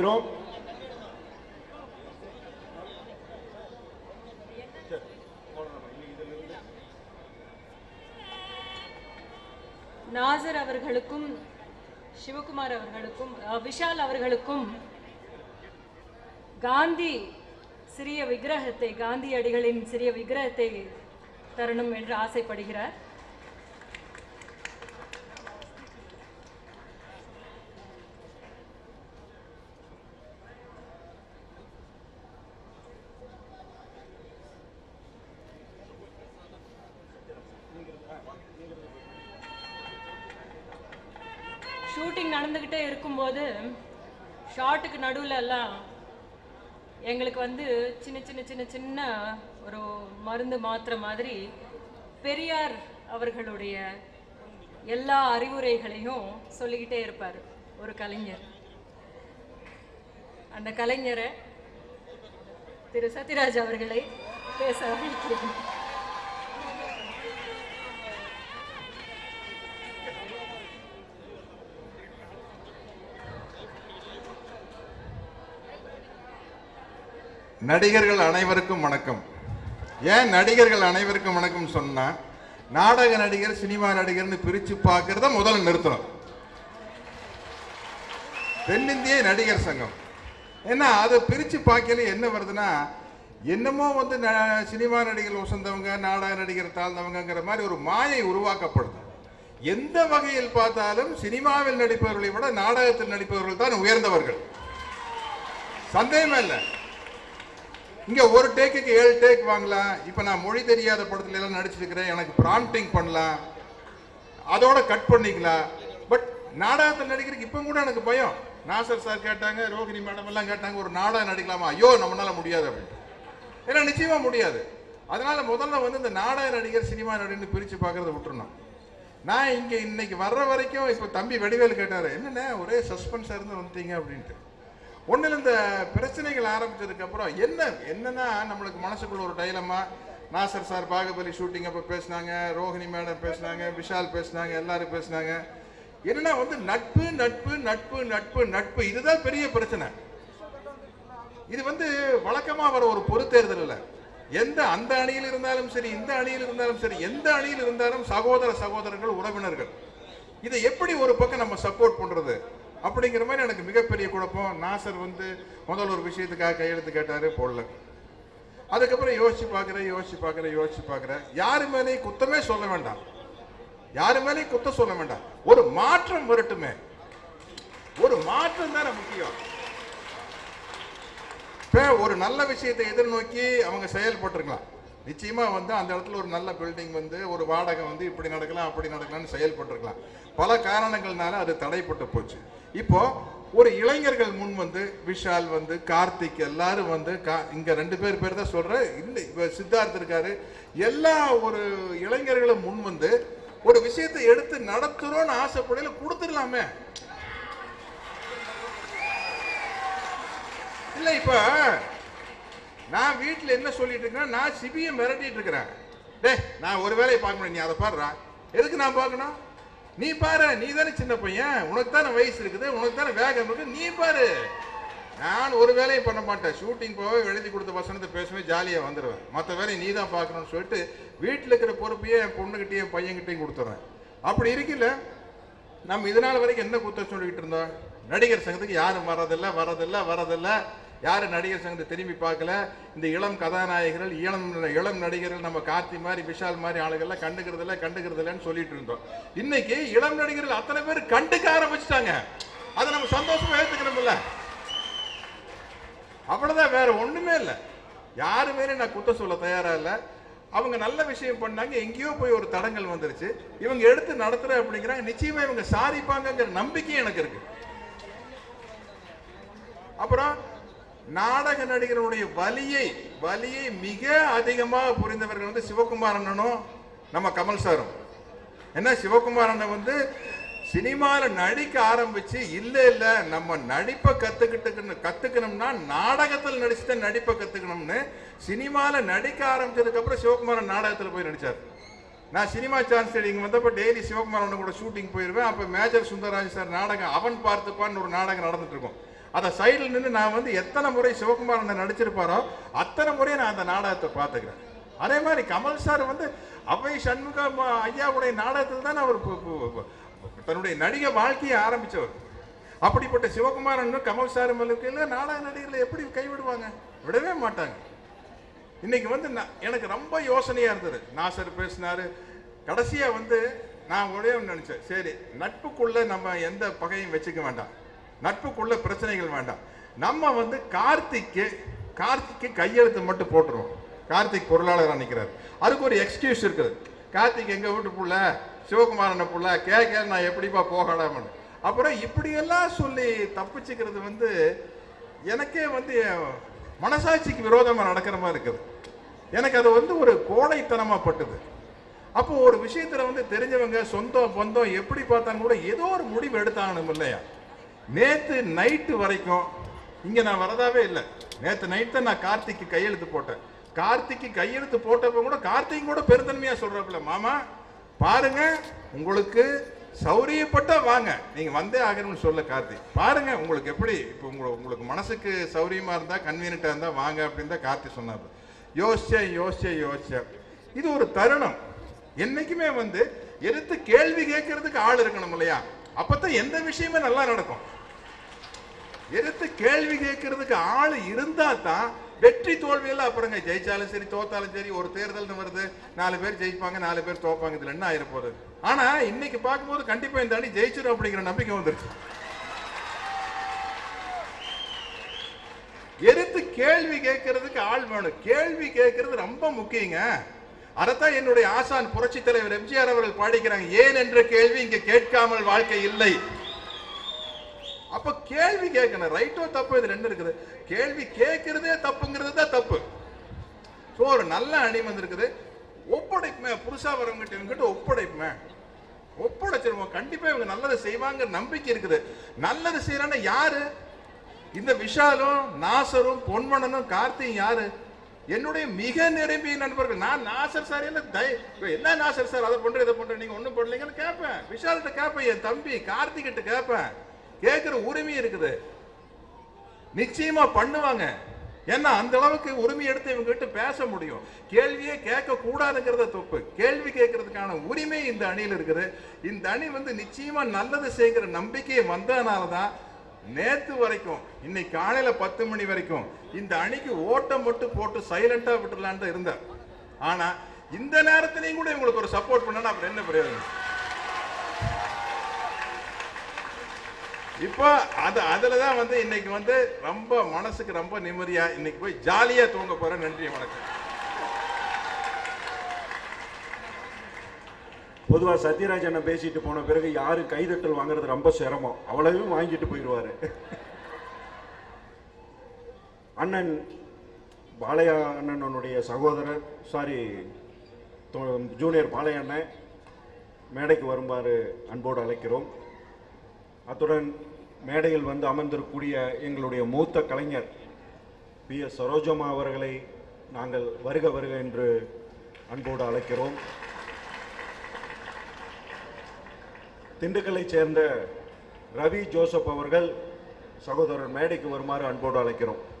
அழைக்கிறோம் நாசர் அவர்களுக்கும் சிவகுமார் அவர்களுக்கும் அஹ், விஷால் அவர்களுக்கும் காந்தி சிறிய விக்கிரகத்தை காந்தியடிகளின் சிறிய விக்கிரகத்தை தரணும் என்று ஆசைப்படுகிறார் ஷூட்டிங் நடந்துக்கிட்டே இருக்கும்போது ஷாட்டுக்கு நடுவில் எல்லாம் எங்களுக்கு வந்து சின்ன சின்ன சின்ன சின்ன ஒரு மருந்து மாத்திரை மாதிரி பெரியார் அவர்களுடைய எல்லா அறிவுரைகளையும் சொல்லிக்கிட்டே இருப்பார் ஒரு கலைஞர் அந்த கலைஞரை திரு சத்யராஜ் அவர்களை பேச அழைக்கிறேன் நடிகர்கள் அனைவருக்கும் வணக்கம் ஏன் நடிகர்கள் அனைவருக்கும் வணக்கம் சொன்னா நாடக நடிகர் சினிமா நடிகர்னு பிரிச்சு பார்க்கறத முதல்ல நிறுத்தணும் தென்னிந்திய நடிகர் சங்கம் ஏன்னா அதை பிரிச்சு பார்க்கல என்ன வருதுன்னா என்னமோ வந்து ந- சினிமா நடிகர் உசந்தவங்க நாடக நடிகர் தாழ்ந்தவங்கங்கிற மாதிரி ஒரு மாயை உருவாக்கப்படுது எந்த வகையில் பார்த்தாலும் சினிமாவில் நடிப்பவர்களை விட நாடகத்தில் நடிப்பவர்கள் தான் உயர்ந்தவர்கள் சந்தேகமே இல்லை இங்க ஒரு டேக்குக்கு ஏழு டேக் வாங்கலாம் இப்ப நான் மொழி தெரியாத படத்துல எல்லாம் நடிச்சிருக்கிறேன் எனக்கு ப்ராம்ப்டிங் பண்ணலாம் அதோட கட் பண்ணிக்கலாம் பட் நாடகத்தில் நடிக்கிறதுக்கு இப்போ கூட எனக்கு பயம் நாசர் சார் கேட்டாங்க ரோகிணி மேடம் எல்லாம் கேட்டாங்க ஒரு நாடகம் நடிக்கலாமா ஐயோ நம்மளால முடியாது அப்படின்னு ஏன்னா நிச்சயமா முடியாது அதனால முதல்ல வந்து இந்த நாடக நடிகர் சினிமா நடிகர்னு பிரிச்சு பார்க்கறத விட்டுறணும் நான் இங்க இன்னைக்கு வர்ற வரைக்கும் இப்போ தம்பி வடிவேலு கேட்டாரு என்னண்ணே ஒரே சஸ்பென்ஸா இருந்து வந்துட்டீங்க அப்படின்ட்டு ஒண்ணுல இந்த பிரச்சனைகள் ஆரம்பிச்சதுக்கு அப்புறம் என்ன என்னன்னா நம்மளுக்கு மனசுக்குள்ள ஒரு dilemma Nassar sir Baahubali shooting அப்ப பேசினாங்க ரோஹிணி மேடம் பேசினாங்க விஷால் பேசினாங்க எல்லாரும் பேசினாங்க என்னன்னா வந்து நட்பு நட்பு நட்பு நட்பு நட்பு இதுதான் பெரிய பிரச்சனை இது வந்து வழக்கமா வர ஒரு பொறுத்தேர்தல் இல்ல எந்த அந்த அணியில் இருந்தாலும் சரி இந்த அணியில் இருந்தாலும் சரி எந்த அணியில் இருந்தாலும் சகோதர சகோதரர்கள் உறவினர்கள் இதை எப்படி ஒரு பக்கம் நம்ம சப்போர்ட் பண்றது அப்படிங்கிற மாதிரி எனக்கு மிகப்பெரிய குழப்பம் நாசர் வந்து முதல்ல ஒரு விஷயத்துக்காக கையெழுத்து கேட்டாரு போடல அதுக்கப்புறம் யோசிச்சு பார்க்குறேன் யோசிச்சு பார்க்குறேன் யோசிச்சு பார்க்குறேன் யாரு மேலேயும் குத்தமே சொல்ல வேண்டாம் யாரு மேலேயும் குத்த சொல்ல வேண்டாம் ஒரு மாற்றம் வரட்டுமே ஒரு மாற்றம் தானே முக்கியம் இப்போ ஒரு நல்ல விஷயத்தை எதிர்நோக்கி அவங்க செயல்பட்டிருக்கலாம் நிச்சயமா வந்து அந்த இடத்துல ஒரு நல்ல பில்டிங் வந்து ஒரு வாடகை வந்து இப்படி நடக்கலாம் அப்படி நடக்கலாம்னு செயல்பட்டிருக்கலாம் பல காரணங்கள்னால அது தடைப்பட்டு போச்சு இப்போ ஒரு இளைஞர்கள் முன் வந்து விஷால் வந்து கார்த்திக் எல்லாரும் வந்து கா- இங்க ரெண்டு பேர் பேர் தான் சொல்றேன் இல்லை இப்ப சித்தார்த் இருக்காரு எல்லா ஒரு இளைஞர்களும் முன் வந்து ஒரு விஷயத்தை எடுத்து நடத்துறோம்னு ஆசைப்படையில கொடுத்துடலாமே இல்ல இப்ப நான் வீட்ல என்ன சொல்லிட்டு இருக்கேன் நான் சிபியை மிரட்டிட்டு இருக்கிறேன் டேய் நான் ஒரு வேலையை பார்க்க முடியும் நீ அதை பாடுறா எதுக்கு நான் பார்க்கணும் நீ பாரு நீ தானே சின்ன பையன் உனக்கு தானே வயசு இருக்குது உனக்கு தானே வேகம் இருக்கு நீ பாரு நான் ஒரு வேலையும் பண்ண மாட்டேன் ஷூட்டிங் போவே எழுதி கொடுத்த வசனத்தை பேசுவேன் ஜாலியாக வந்துடுவேன் மற்ற வேலையை நீ தான் பார்க்கணும்னு சொல்லிட்டு வீட்டில் இருக்கிற பொறுப்பையே என் பொண்ணுகிட்டையும் என் பையன்கிட்டையும் கொடுத்துட்றேன் அப்படி இருக்கல நம்ம இதனால வரைக்கும் என்ன குத்தம் சொல்லிக்கிட்டு இருந்தோம் நடிகர் சங்கத்துக்கு யாரும் வரதில்ல வரதில்ல வரதில்ல யாரும் நடிகர் சங்கத்தை திரும்பி பார்க்கல இந்த இளம் கதாநாயகர்கள் இளம் இளம் நடிகர்கள் நம்ம கார்த்தி மாதிரி விஷால் மாதிரி ஆளுகள்லாம் கண்டுக்கிறது இல்ல கண்டுக்கிறது இல்லைன்னு சொல்லிட்டு இருந்தோம் இன்னைக்கு இளம் நடிகர்கள் அத்தனை பேர் கண்டுக்க ஆரம்பிச்சிட்டாங்க அதை நம்ம சந்தோஷமா ஏத்துக்கணும்ல அவ்வளவுதான் வேற ஒண்ணுமே இல்லை யாரு மேலே நான் குத்தம் சொல்ல தயாரா இல்லை அவங்க நல்ல விஷயம் பண்ணாங்க எங்கேயோ போய் ஒரு தடங்கள் வந்துருச்சு இவங்க எடுத்து நடத்துற அப்படிங்கிறாங்க நிச்சயமா இவங்க சாதிப்பாங்கங்கிற நம்பிக்கை எனக்கு இருக்கு அப்புறம் நாடக நடிகருடைய வலியை வலியை மிக அதிகமாக புரிந்தவர்கள் வந்து சிவகுமார் அண்ணனும் நம்ம கமல் சாரும் என்ன சிவகுமார் அண்ணன் வந்து சினிமாவில் நடிக்க ஆரம்பிச்சு இல்ல இல்ல நம்ம நடிப்பை கத்துக்கிட்டு கத்துக்கணும்னா நாடகத்தில் நடிச்சுட்டு நடிப்பை கத்துக்கணும்னு சினிமாவில் நடிக்க ஆரம்பிச்சதுக்கு அப்புறம் சிவகுமாரன் நாடகத்தில் போய் நடிச்சார் நான் சினிமா சான்ஸ் இங்க வந்தப்ப டெய்லி சிவகுமார் அண்ணன் கூட ஷூட்டிங் போயிருவேன் அப்ப மேஜர் சுந்தரராஜ் சார் நாடகம் அவன் பார்த்துப்பான்னு ஒரு நாடகம் நடந்துட்டு இருக்கும் அதை சைடில் நின்று நான் வந்து எத்தனை முறை சிவகுமார் அண்ணன் நடிச்சிருப்பாரோ அத்தனை முறை நான் அந்த நாடகத்தை பார்த்துக்கிறேன் அதே மாதிரி கமல் சார் வந்து அவை சண்முகம் ஐயாவுடைய நாடகத்தில் தான் அவர் பு- பு- பு- தன்னுடைய நடிகை வாழ்க்கையை ஆரம்பிச்சவர் அப்படிப்பட்ட சிவகுமாரன் கமல் சார் மலுக்கையில் நாடக நடிகர்களை எப்படி கைவிடுவாங்க விடவே மாட்டாங்க இன்னைக்கு வந்து நான் எனக்கு ரொம்ப யோசனையா இருந்தது நாசர் பேசினாரு கடைசியா வந்து நான் ஒரே ஒன்று நினைச்சேன் சரி நட்புக்குள்ள நம்ம எந்த பகையும் வச்சுக்க வேண்டாம் நட்புக்குள்ள பிரச்சனைகள் வேண்டாம் நம்ம வந்து கார்த்திக்கு கார்த்திக்கு கையெழுத்து மட்டும் போட்டுருவோம் கார்த்திக் பொருளாளராக நிற்கிறார் அதுக்கு ஒரு எக்ஸ்கியூஸ் இருக்குது கார்த்திக் எங்க வீட்டு புள்ள சிவகுமாரன புள்ள கே கே நான் எப்படிப்பா போகலாம்னு அப்புறம் இப்படியெல்லாம் சொல்லி தப்பிச்சுக்கிறது வந்து எனக்கே வந்து என் மனசாட்சிக்கு விரோதமாக நடக்கிற மாதிரி இருக்குது எனக்கு அது வந்து ஒரு கோழைத்தனமா பட்டுது அப்போ ஒரு விஷயத்துல வந்து தெரிஞ்சவங்க சொந்தம் பந்தம் எப்படி பார்த்தாலும் கூட ஏதோ ஒரு முடிவு எடுத்தாகணும் இல்லையா நேத்து நைட்டு வரைக்கும் இங்க நான் வரதாவே இல்லை நேத்து நைட்டு நான் கார்த்திக்கு கையெழுத்து போட்டேன் கார்த்திக்கு கையெழுத்து போட்டப்ப கூட கார்த்திக் கூட பெருந்தன்மையா சொல்றாப்புல மாமா பாருங்க உங்களுக்கு சௌரியப்பட்டா வாங்க நீங்க வந்தே ஆகணும்னு சொல்ல கார்த்திக் பாருங்க உங்களுக்கு எப்படி இப்போ உங்களுக்கு உங்களுக்கு மனசுக்கு சௌரியமா இருந்தா கன்வீனியன்ட்டா இருந்தா வாங்க அப்படின்னு தான் கார்த்திக் சொன்னார் யோசிச்சேன் யோசிச்சேன் யோசிச்சேன் இது ஒரு தருணம் என்னைக்குமே வந்து எடுத்து கேள்வி கேட்கறதுக்கு ஆள் இருக்கணும் இல்லையா அப்பதான் எந்த விஷயமே நல்லா நடக்கும் எடுத்து கேள்வி கேட்கறதுக்கு ஆள் இருந்தா தான் வெற்றி தோல்வியெல்லாம் அப்புறங்க ஜெயிச்சாலும் சரி தோத்தாலும் சரி ஒரு தேர்தல்னு வருது நாலு பேர் ஜெயிப்பாங்க நாலு பேர் தோப்பாங்க இதுல என்ன ஆயிர போகுது ஆனா இன்னைக்கு பார்க்கும்போது கண்டிப்பா இந்த அணி ஜெயிச்சிடும் அப்படிங்கிற நம்பிக்கை வந்துருச்சு எடுத்து கேள்வி கேட்கறதுக்கு ஆள் வேணும் கேள்வி கேட்கறது ரொம்ப முக்கியங்க அதைத்தான் என்னுடைய ஆசான் புரட்சி தலைவர் எம்ஜிஆர் அவர்கள் பாடிக்கிறாங்க ஏன் என்ற கேள்வி இங்க கேட்காமல் வாழ்க்கை இல்லை அப்ப கேள்வி கேட்கணும் ரைட்டோ தப்பு இது ரெண்டு இருக்குது கேள்வி கேட்கறதே தப்புங்கிறது தான் தப்பு ஸோ ஒரு நல்ல அணி வந்திருக்குது ஒப்படைப்புமே புதுசா வரவங்கிட்ட இவங்ககிட்ட ஒப்படைப்புமே ஒப்படைச்சிருவோம் கண்டிப்பா இவங்க நல்லது செய்வாங்க நம்பிக்கை இருக்குது நல்லது செய்யறான்னு யாரு இந்த விஷாலும் நாசரும் பொன்மணனும் கார்த்தியும் யாரு என்னுடைய மிக நெருங்கிய நண்பர்கள் நான் நாசர் சார் என்ன தை- என்ன நாசர் சார் அதை பண்ற இதை பண்ற நீங்க ஒண்ணும் பண்ணலீங்கன்னு கேட்பேன் விஷால்கிட்ட கேட்பேன் என் தம்பி கார்த்திகிட்ட கேட்பேன் கேட்கிற உரிமை இருக்குது நிச்சயமா பண்ணுவாங்க ஏன்னா அந்த அளவுக்கு உரிமை எடுத்து இவங்க கிட்ட பேச முடியும் கேள்வியே கேட்க கூடாதுங்கிறத தப்பு கேள்வி கேட்கறதுக்கான உரிமை இந்த அணியில் இருக்குது இந்த அணி வந்து நிச்சயமா நல்லது செய்கிற நம்பிக்கை வந்ததுனால தான் நேத்து வரைக்கும் இன்னைக்கு காலையில பத்து மணி வரைக்கும் இந்த அணிக்கு ஓட்டம் மட்டும் போட்டு சைலண்டா விட்டுலான்னு தான் இருந்தேன் ஆனா இந்த நேரத்திலையும் கூட இவங்களுக்கு ஒரு சப்போர்ட் பண்ணனா அப்புறம் என்ன பிரயோஜனம் இப்போ அது அதுல தான் வந்து இன்னைக்கு வந்து ரொம்ப மனசுக்கு ரொம்ப நிம்மதியா இன்னைக்கு போய் ஜாலியா தூங்க போறேன் நன்றி வணக்கம் பொதுவாக சத்யராஜ் அண்ணன் பேசிட்டு போன பிறகு யாரும் கைதட்டல் வாங்குறது ரொம்ப சிரமம் அவ்வளவும் வாங்கிட்டு போயிடுவாரு அண்ணன் பாலையா அண்ணனுடைய சகோதரர் சாரி ஜூனியர் பாலையா அண்ணன் மேடைக்கு வருமாறு அன்போடு அழைக்கிறோம் அத்துடன் மேடையில் வந்து அமர்ந்திருக்கக்கூடிய எங்களுடைய மூத்த கலைஞர் பி எஸ் சரோஜம்மா அவர்களை நாங்கள் வருக வருக என்று அன்போடு அழைக்கிறோம் திண்டுக்கல்லைச் சேர்ந்த ரவி ஜோசப் அவர்கள் சகோதரர் மேடைக்கு வருமாறு அன்போடு அழைக்கிறோம்